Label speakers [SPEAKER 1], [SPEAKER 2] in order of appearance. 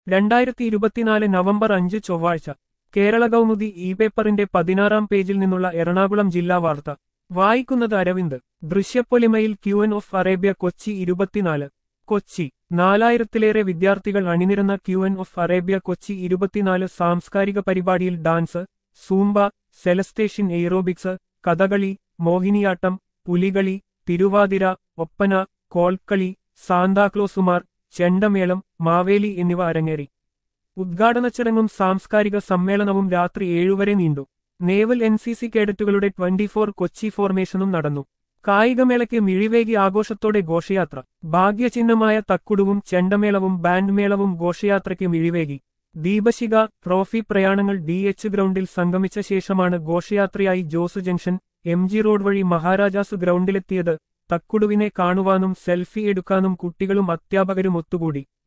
[SPEAKER 1] രണ്ടായിരത്തി ഇരുപത്തിനാല് നവംബർ അഞ്ച് ചൊവ്വാഴ്ച കേരള കൗമുദി ഇ പേപ്പറിന്റെ പതിനാറാം പേജിൽ നിന്നുള്ള എറണാകുളം ജില്ലാ വാർത്ത വായിക്കുന്നത് അരവിന്ദ് ദൃശ്യപ്പൊലിമയിൽ queen of Arabia Kochi ഇരുപത്തിനാല് കൊച്ചി നാലായിരത്തിലേറെ വിദ്യാർത്ഥികൾ അണിനിരന്ന queen of Arabia Kochi ഇരുപത്തിനാല് സാംസ്കാരിക പരിപാടിയിൽ ഡാൻസ് സൂംബ സെലസ്റ്റേഷൻ എയ്റോബിക്സ് കഥകളി മോഹിനിയാട്ടം പുലികളി തിരുവാതിര ഒപ്പന കോൽക്കളി സാന്താക്ലോസുമാർ ചെണ്ടമേളം മാവേലി എന്നിവ അരങ്ങേറി ഉദ്ഘാടന ചടങ്ങും സാംസ്കാരിക സമ്മേളനവും രാത്രി ഏഴുവരെ നീണ്ടു നേവൽ എൻ സി സി കേഡറ്റുകളുടെ ട്വന്റി ഫോർ കൊച്ചി ഫോർമേഷനും നടന്നു കായികമേളയ്ക്ക് മിഴിവേകി ആഘോഷത്തോടെ ഘോഷയാത്ര ഭാഗ്യചിഹ്നമായ തക്കുടുവും ചെണ്ടമേളവും ബാൻഡ് മേളവും ഘോഷയാത്രയ്ക്ക് മിഴിവേകി ദീപശിഖ ട്രോഫി പ്രയാണങ്ങൾ ഡി എച്ച് ഗ്രൗണ്ടിൽ സംഗമിച്ച ശേഷമാണ് ഘോഷയാത്രയായി Jose junction M G road വഴി മഹാരാജാസ് ഗ്രൗണ്ടിലെത്തിയത് തക്കുടുവിനെ കാണുവാനും സെൽഫി എടുക്കാനും കുട്ടികളും അധ്യാപകരും ഒത്തുകൂടി